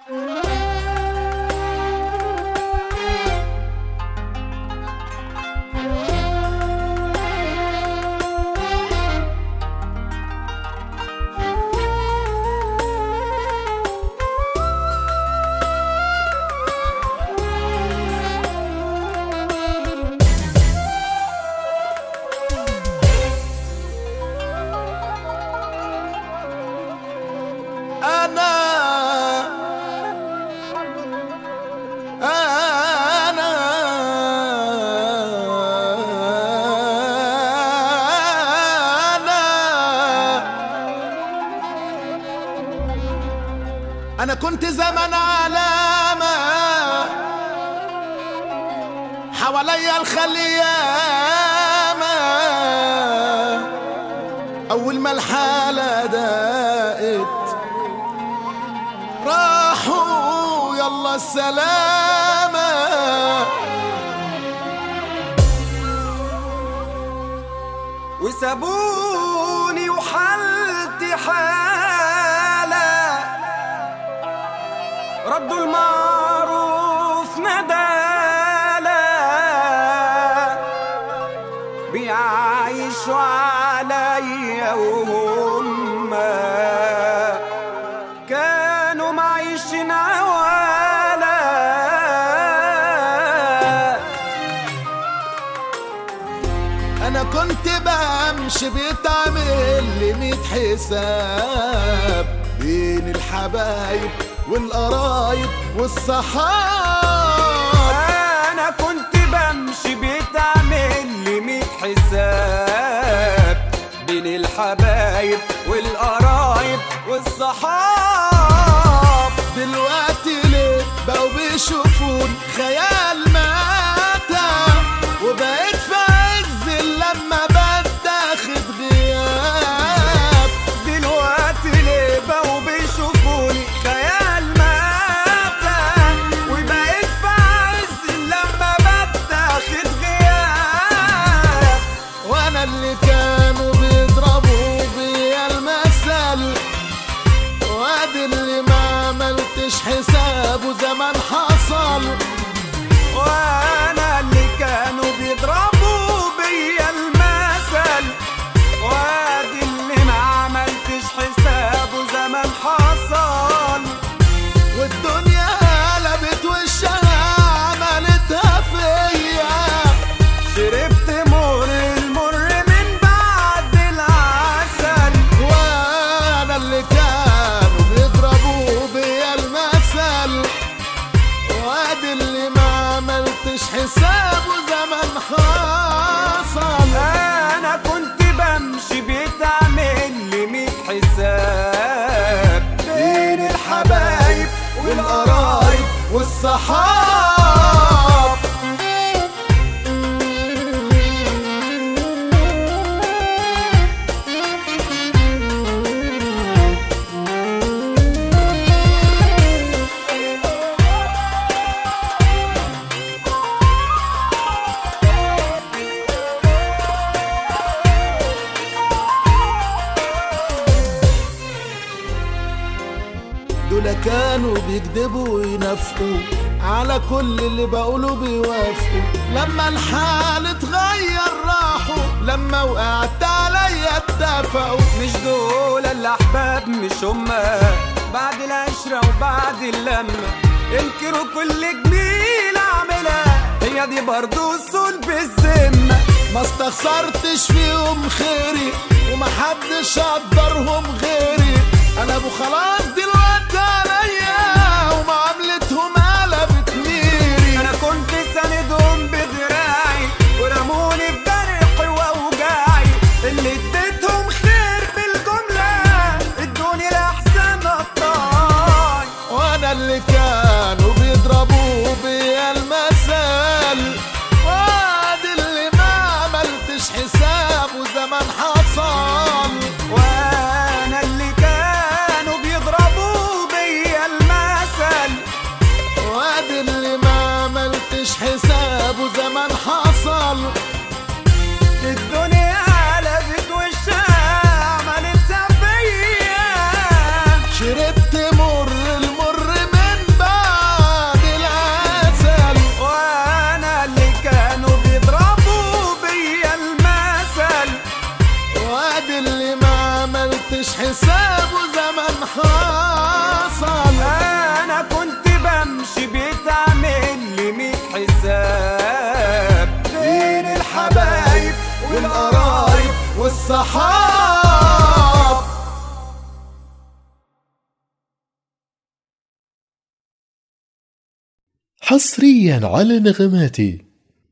أنا أنا أنا أنا كنت زمن علامة حواليا الخليامة أول ما الحالة دقت راحوا يلا السلامة وسابوني وحالتي حالة ردوا المعروف ندالة بيعيشوا عليا وهم كانوا معيشين عوالة أنا كنت بمشي بيتعمل لي ميت حساب بين الحبايب والقرايب والصحاب انا كنت بمشي بتعمل لي ميت حساب بين الحبايب والقرايب والصحاب دلوقتي ليه بقوا بيشوفون خيال ماتى وبقيت في عز لما بتاخد غياب دلوقتي ليه بقوا بيشوفوني خيال ماتى وبقيت في عز لما بتاخد غياب وانا اللي كانوا بيضربوا بيا المثل وادي اللي ما عملتش حسابه زمان حصل وانا اللي كانوا بيضربوا بيا المثل وادي اللي ما عملتش حسابه زمان حصل والدنيا قلبت وشها عملتها فيا شربت مر المر من بعد العسل وانا اللي كانوا بيضربوا بيا المثل وادي اللي ما عملتش حسابه زمان حصل انا كنت بمشي بتعمل لي ميت حساب بين الحبايب والقرايب والصحاب دول كانوا بيكذبوا وينافقوا على كل اللي بقوله بيوافقوا لما الحال اتغير راحوا لما وقعت عليا اتفقوا مش دول الاحباب مش هما بعد العشرة وبعد اللمة ينكروا كل جميل اعملها هي دي برضو صلب الذمة ما استخسرتش فيهم خيري ومحدش قدرهم غيري انا ابو خلاص دلوقتي عليا ومعاملتهم قلبت ميري انا كنت ساندهم بدراعي ورموني في جرحي واوجاعي اللي اديتهم خير بالجملة ادوني الاحسن قطاعي وانا اللي كانوا بيضربوا بيا المثل وادي اللي ما عملتش حسابه زمان حصل وانا اللي كان الصحاب حصريا على نغماتي